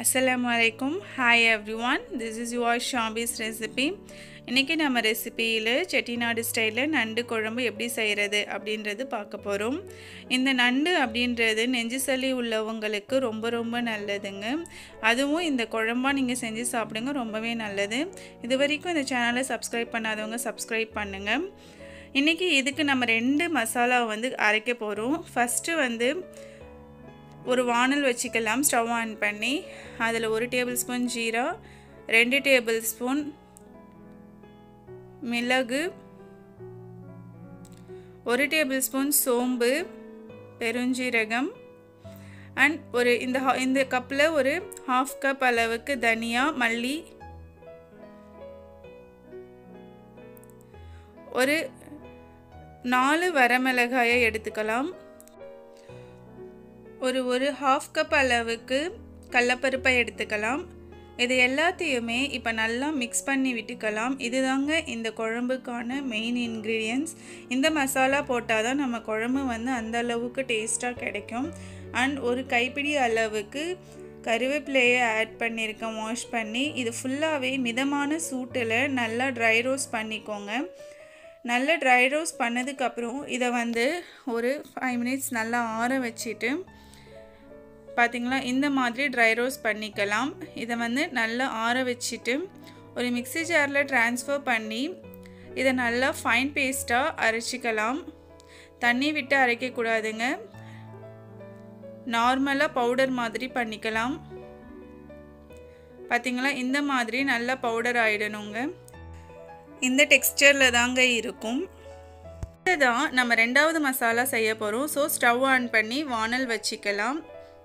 அஸ்ஸலாமு அலைக்கும் hi everyone this is your Shabi's recipe இன்றைக்கி நம்ம ரெசிபியில் செட்டிநாடு ஸ்டைலில் நண்டு குழம்பு எப்படி செய்கிறது அப்படின்றது பார்க்க போகிறோம் இந்த நண்டு அப்படின்றது நெஞ்சு சளி உள்ளவங்களுக்கு ரொம்ப ரொம்ப நல்லதுங்க அதுவும் இந்த குழம்பா நீங்கள் செஞ்சு சாப்பிடுங்க ரொம்பவே நல்லது இது வரைக்கும் இந்த சேனலை சப்ஸ்கிரைப் பண்ணாதவங்க சப்ஸ்கிரைப் பண்ணுங்கள் இன்றைக்கி இதுக்கு நம்ம ரெண்டு மசாலா வந்து அரைக்க போகிறோம் ஃபஸ்ட்டு வந்து ஒரு வானல் வச்சுக்கலாம் ஸ்டவ் ஆன் பண்ணி அதில் ஒரு டேபிள் ஸ்பூன் ஜீரா ரெண்டு டேபிள் ஸ்பூன் மிளகு ஒரு டேபிள் ஸ்பூன் சோம்பு பெருஞ்சீரகம் அண்ட் ஒரு இந்த இந்த கப்பில் ஒரு ஹாஃப் கப் அளவுக்கு தனியா மல்லி ஒரு நாலு வரமிளகாயை எடுத்துக்கலாம் ஒரு ஒரு ஹாஃப் கப் அளவுக்கு கடலப்பருப்பை எடுத்துக்கலாம் இது எல்லாத்தையுமே இப்போ நல்லா மிக்ஸ் பண்ணி விட்டுக்கலாம் இதுதாங்க இந்த குழம்புக்கான மெயின் இன்க்ரீடியன்ஸ் இந்த மசாலா போட்டால் தான் நம்ம குழம்பு வந்து அந்த அளவுக்கு டேஸ்ட்டாக கிடைக்கும் அண்ட் ஒரு கைப்பிடி அளவுக்கு கருவேப்பிலையை ஆட் பண்ணியிருக்கேன் வாஷ் பண்ணி இது ஃபுல்லாகவே மிதமான சூட்டில் நல்லா ட்ரை ரோஸ்ட் பண்ணிக்கோங்க நல்லா ட்ரை ரோஸ்ட் பண்ணதுக்கப்புறம் இதை வந்து ஒரு ஃபைவ் மினிட்ஸ் நல்லா ஆற வச்சுட்டு பார்த்திங்களா இந்த மாதிரி ட்ரை ரோஸ்ட் பண்ணிக்கலாம் இதை வந்து நல்லா ஆற வச்சுட்டு ஒரு மிக்சி ஜாரில் ட்ரான்ஸ்ஃபர் பண்ணி இதை நல்லா ஃபைன் பேஸ்ட்டாக அரைச்சிக்கலாம் தண்ணி விட்டு அரைக்கக்கூடாதுங்க நார்மலாக பவுடர் மாதிரி பண்ணிக்கலாம் பார்த்திங்களா இந்த மாதிரி நல்லா பவுடர் ஆகிடணுங்க இந்த டெக்ஸ்டரில் தாங்க இருக்கும் இதுதான் நம்ம ரெண்டாவது மசாலா செய்ய போகிறோம் ஸோ ஸ்டவ் ஆன் பண்ணி வானல் வச்சுக்கலாம்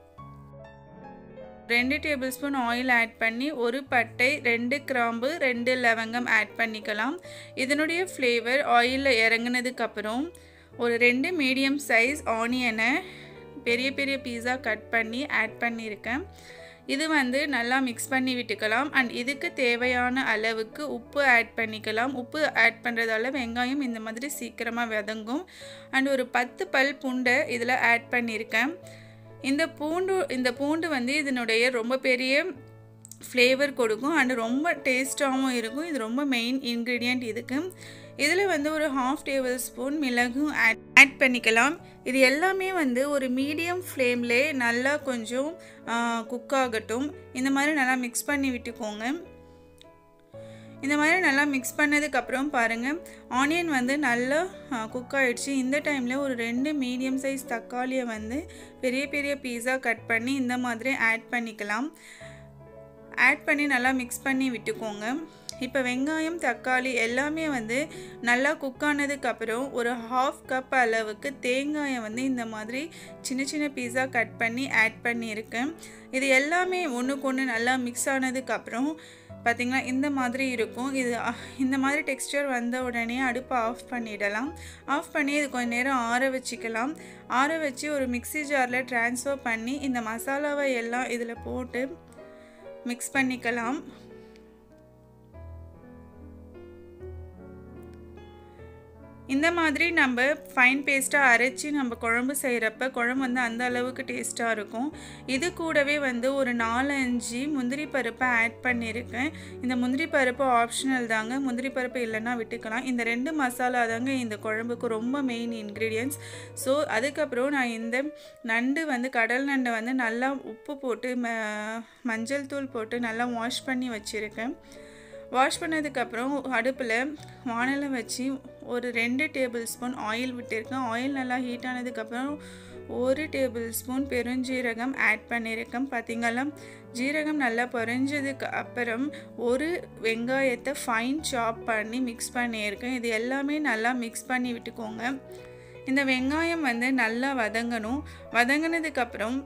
ரெண்டு டேபிள் ஸ்பூன் ஆயில் ஆட் பண்ணி ஒரு பட்டை ரெண்டு கிராம்பு ரெண்டு லவங்கம் ஆட் பண்ணிக்கலாம் இதனுடைய ஃப்ளேவர் ஆயிலில் இறங்கினதுக்கப்புறம் ஒரு ரெண்டு மீடியம் சைஸ் ஆனியனை பெரிய பெரிய பீஸா கட் பண்ணி ஆட் பண்ணியிருக்கேன் இது வந்து நல்லா மிக்ஸ் பண்ணி விட்டுக்கலாம் அண்ட் இதுக்கு தேவையான அளவுக்கு உப்பு ஆட் பண்ணிக்கலாம் உப்பு ஆட் பண்ணுறதால வெங்காயம் இந்த மாதிரி சீக்கிரமாக வதங்கும் அண்ட் ஒரு பத்து பல் பூண்டை இதில் ஆட் பண்ணியிருக்கேன் இந்த பூண்டு இந்த பூண்டு வந்து இதனுடைய ரொம்ப பெரிய ஃப்ளேவர் கொடுக்கும் அண்ட் ரொம்ப டேஸ்ட்டாகவும் இருக்கும் இது ரொம்ப மெயின் இன்க்ரீடியண்ட் இதுக்கு இதில் வந்து ஒரு ஹாஃப் டேபிள் ஸ்பூன் மிளகும் ஆட் ஆட் பண்ணிக்கலாம் இது எல்லாமே வந்து ஒரு மீடியம் ஃப்ளேம்லே நல்லா கொஞ்சம் குக் ஆகட்டும் இந்த மாதிரி நல்லா மிக்ஸ் பண்ணி விட்டுக்கோங்க இந்த மாதிரி நல்லா மிக்ஸ் பண்ணதுக்கப்புறம் பாருங்கள் ஆனியன் வந்து நல்லா குக் ஆகிடுச்சு இந்த டைமில் ஒரு ரெண்டு மீடியம் சைஸ் தக்காளியை வந்து பெரிய பெரிய பீஸா கட் பண்ணி இந்த மாதிரி ஆட் பண்ணிக்கலாம் ஆட் பண்ணி நல்லா மிக்ஸ் பண்ணி விட்டுக்கோங்க இப்போ வெங்காயம் தக்காளி எல்லாமே வந்து நல்லா குக் ஆனதுக்கப்புறம் ஒரு ஹாஃப் கப் அளவுக்கு தேங்காயை வந்து இந்த மாதிரி சின்ன சின்ன பீஸா கட் பண்ணி ஆட் பண்ணியிருக்கேன் இது எல்லாமே ஒன்றுக்கு ஒன்று நல்லா மிக்ஸ் ஆனதுக்கப்புறம் பார்த்திங்கன்னா இந்த மாதிரி இருக்கும் இது இந்த மாதிரி டெக்ஸ்டர் வந்த உடனே அடுப்பை ஆஃப் பண்ணிடலாம் ஆஃப் பண்ணி இது கொஞ்சம் நேரம் ஆற வச்சுக்கலாம் ஆற வச்சு ஒரு மிக்சி ஜாரில் ட்ரான்ஸ்ஃபர் பண்ணி இந்த மசாலாவை எல்லாம் இதில் போட்டு மிக்ஸ் பண்ணிக்கலாம் இந்த மாதிரி நம்ம ஃபைன் பேஸ்ட்டாக அரைச்சி நம்ம குழம்பு செய்கிறப்ப குழம்பு வந்து அந்த அளவுக்கு டேஸ்ட்டாக இருக்கும் இது கூடவே வந்து ஒரு நாலஞ்சு முந்திரி பருப்பை ஆட் பண்ணியிருக்கேன் இந்த முந்திரி பருப்பு ஆப்ஷனல் தாங்க முந்திரி பருப்பு இல்லைன்னா விட்டுக்கலாம் இந்த ரெண்டு மசாலா தாங்க இந்த குழம்புக்கு ரொம்ப மெயின் இன்க்ரீடியன்ஸ் ஸோ அதுக்கப்புறம் நான் இந்த நண்டு வந்து கடல் நண்டை வந்து நல்லா உப்பு போட்டு ம மஞ்சள் தூள் போட்டு நல்லா வாஷ் பண்ணி வச்சுருக்கேன் வாஷ் பண்ணதுக்கப்புறம் அடுப்பில் வானலை வச்சு ஒரு ரெண்டு டேபிள் ஸ்பூன் ஆயில் விட்டுருக்கேன் ஆயில் நல்லா ஹீட் ஆனதுக்கப்புறம் ஒரு டேபிள் ஸ்பூன் பெருஞ்சீரகம் ஆட் பண்ணியிருக்கேன் பார்த்திங்களா ஜீரகம் நல்லா பொரிஞ்சதுக்கு அப்புறம் ஒரு வெங்காயத்தை ஃபைன் சாப் பண்ணி மிக்ஸ் பண்ணியிருக்கேன் இது எல்லாமே நல்லா மிக்ஸ் பண்ணி விட்டுக்கோங்க இந்த வெங்காயம் வந்து நல்லா வதங்கணும் வதங்கினதுக்கப்புறம்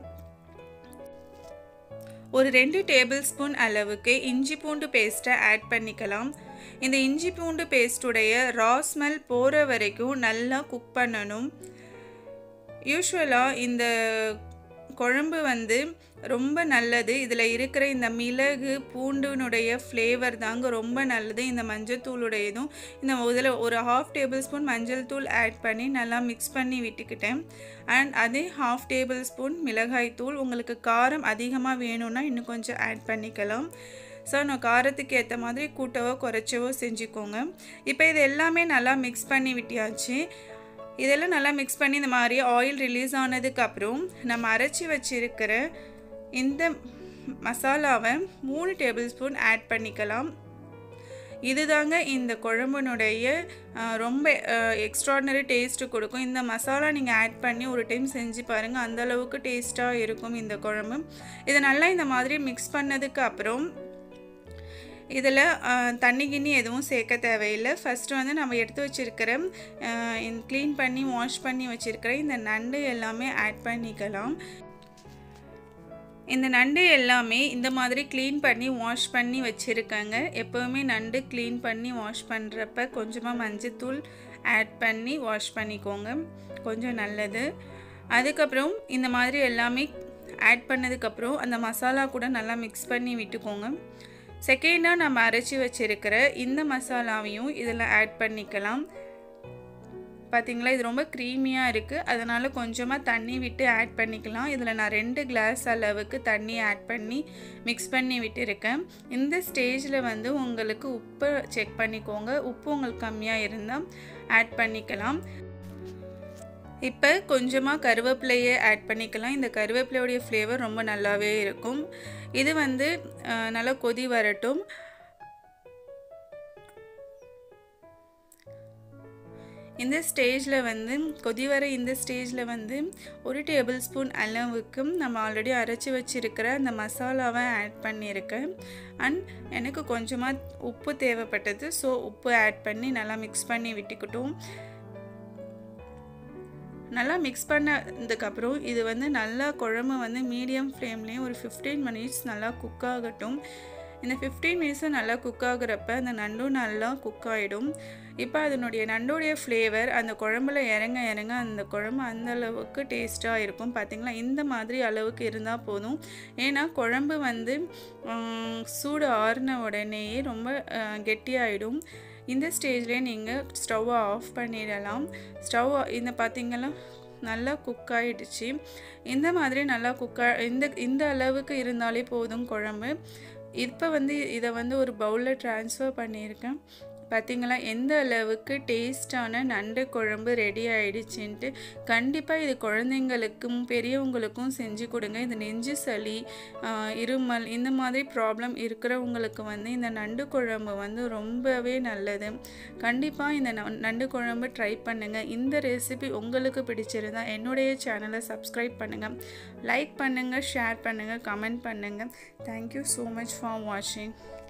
ஒரு ரெண்டு டேபிள் ஸ்பூன் அளவுக்கு இஞ்சி பூண்டு பேஸ்ட்டை ஆட் பண்ணிக்கலாம் இந்த இஞ்சி பூண்டு பேஸ்ட்டுடைய ரா ஸ்மெல் போகிற வரைக்கும் நல்லா குக் பண்ணணும் யூஸ்வலாக இந்த குழம்பு வந்து ரொம்ப நல்லது இதில் இருக்கிற இந்த மிளகு பூண்டுனுடைய ஃப்ளேவர் தாங்க ரொம்ப நல்லது இந்த மஞ்சள் தூளுடையதும் இந்த இதில் ஒரு ஹாஃப் டேபிள் ஸ்பூன் மஞ்சள் தூள் ஆட் பண்ணி நல்லா மிக்ஸ் பண்ணி விட்டுக்கிட்டேன் அண்ட் அதே ஹாஃப் டேபிள் ஸ்பூன் மிளகாய் தூள் உங்களுக்கு காரம் அதிகமாக வேணும்னா இன்னும் கொஞ்சம் ஆட் பண்ணிக்கலாம் ஸோ நான் காரத்துக்கு ஏற்ற மாதிரி கூட்டவோ குறைச்சவோ செஞ்சுக்கோங்க இப்போ இது எல்லாமே நல்லா மிக்ஸ் பண்ணி விட்டியாச்சு இதெல்லாம் நல்லா மிக்ஸ் பண்ணி இந்த மாதிரி ஆயில் ரிலீஸ் ஆனதுக்கப்புறம் நம்ம அரைச்சி வச்சிருக்கிற இந்த மசாலாவை மூணு டேபிள் ஸ்பூன் ஆட் பண்ணிக்கலாம் இதுதாங்க இந்த குழம்புனுடைய ரொம்ப எக்ஸ்ட்ராடனரி டேஸ்ட்டு கொடுக்கும் இந்த மசாலா நீங்கள் ஆட் பண்ணி ஒரு டைம் செஞ்சு பாருங்கள் அந்தளவுக்கு டேஸ்ட்டாக இருக்கும் இந்த குழம்பு இதை நல்லா இந்த மாதிரி மிக்ஸ் பண்ணதுக்கு அப்புறம் இதில் தண்ணி கிண்ணி எதுவும் சேர்க்க தேவையில்லை ஃபஸ்ட்டு வந்து நம்ம எடுத்து வச்சுருக்கிற க்ளீன் பண்ணி வாஷ் பண்ணி வச்சுருக்கிற இந்த நண்டு எல்லாமே ஆட் பண்ணிக்கலாம் இந்த நண்டு எல்லாமே இந்த மாதிரி க்ளீன் பண்ணி வாஷ் பண்ணி வச்சுருக்கேங்க எப்போவுமே நண்டு க்ளீன் பண்ணி வாஷ் பண்ணுறப்ப கொஞ்சமாக மஞ்சத்தூள் ஆட் பண்ணி வாஷ் பண்ணிக்கோங்க கொஞ்சம் நல்லது அதுக்கப்புறம் இந்த மாதிரி எல்லாமே ஆட் பண்ணதுக்கப்புறம் அந்த மசாலா கூட நல்லா மிக்ஸ் பண்ணி விட்டுக்கோங்க செகண்டாக நம்ம அரைச்சி வச்சுருக்கிற இந்த மசாலாவையும் இதில் ஆட் பண்ணிக்கலாம் பார்த்திங்களா இது ரொம்ப க்ரீமியாக இருக்குது அதனால் கொஞ்சமாக தண்ணி விட்டு ஆட் பண்ணிக்கலாம் இதில் நான் ரெண்டு கிளாஸ் அளவுக்கு தண்ணி ஆட் பண்ணி மிக்ஸ் பண்ணி விட்டுருக்கேன் இந்த ஸ்டேஜில் வந்து உங்களுக்கு உப்பு செக் பண்ணிக்கோங்க உப்பு உங்களுக்கு கம்மியாக இருந்தால் ஆட் பண்ணிக்கலாம் இப்போ கொஞ்சமாக கருவேப்பிலையே ஆட் பண்ணிக்கலாம் இந்த கருவேப்பிலையோடைய ஃப்ளேவர் ரொம்ப நல்லாவே இருக்கும் இது வந்து நல்லா கொதி வரட்டும் இந்த ஸ்டேஜில் வந்து கொதி வர இந்த ஸ்டேஜில் வந்து ஒரு டேபிள் ஸ்பூன் அளவுக்கு நம்ம ஆல்ரெடி அரைச்சி வச்சுருக்கிற அந்த மசாலாவை ஆட் பண்ணியிருக்கேன் அண்ட் எனக்கு கொஞ்சமாக உப்பு தேவைப்பட்டது ஸோ உப்பு ஆட் பண்ணி நல்லா மிக்ஸ் பண்ணி விட்டுக்கிட்டோம் நல்லா மிக்ஸ் பண்ணதுக்கப்புறம் இது வந்து நல்லா குழம்பு வந்து மீடியம் ஃப்ளேம்லேயும் ஒரு ஃபிஃப்டீன் மினிட்ஸ் நல்லா குக் ஆகட்டும் இந்த ஃபிஃப்டீன் மினிட்ஸும் நல்லா குக் ஆகுறப்ப அந்த நண்டும் நல்லா குக் ஆகிடும் இப்போ அதனுடைய நண்டுடைய ஃப்ளேவர் அந்த குழம்புல இறங்க இறங்க அந்த குழம்பு அந்த அளவுக்கு டேஸ்ட்டாக இருக்கும் பார்த்திங்களா இந்த மாதிரி அளவுக்கு இருந்தால் போதும் ஏன்னா குழம்பு வந்து சூடு ஆறின உடனேயே ரொம்ப கெட்டியாயிடும் இந்த ஸ்டேஜ்லேயே நீங்கள் ஸ்டவ்வை ஆஃப் பண்ணிடலாம் ஸ்டவ் இந்த பார்த்திங்கன்னா நல்லா குக் ஆகிடுச்சு இந்த மாதிரி நல்லா குக்கா இந்த இந்த அளவுக்கு இருந்தாலே போதும் குழம்பு இப்போ வந்து இதை வந்து ஒரு பவுலில் ட்ரான்ஸ்ஃபர் பண்ணியிருக்கேன் பார்த்திங்களா எந்த அளவுக்கு டேஸ்டான நண்டு குழம்பு ரெடி ஆயிடுச்சுன்ட்டு கண்டிப்பாக இது குழந்தைங்களுக்கும் பெரியவங்களுக்கும் செஞ்சு கொடுங்க இது நெஞ்சு சளி இருமல் இந்த மாதிரி ப்ராப்ளம் இருக்கிறவங்களுக்கு வந்து இந்த நண்டு குழம்பு வந்து ரொம்பவே நல்லது கண்டிப்பாக இந்த நண்டு குழம்பு ட்ரை பண்ணுங்கள் இந்த ரெசிபி உங்களுக்கு பிடிச்சிருந்தா என்னுடைய சேனலை சப்ஸ்கிரைப் பண்ணுங்கள் லைக் பண்ணுங்கள் ஷேர் பண்ணுங்கள் கமெண்ட் பண்ணுங்கள் தேங்க்யூ ஸோ மச் ஃபார் வாட்சிங்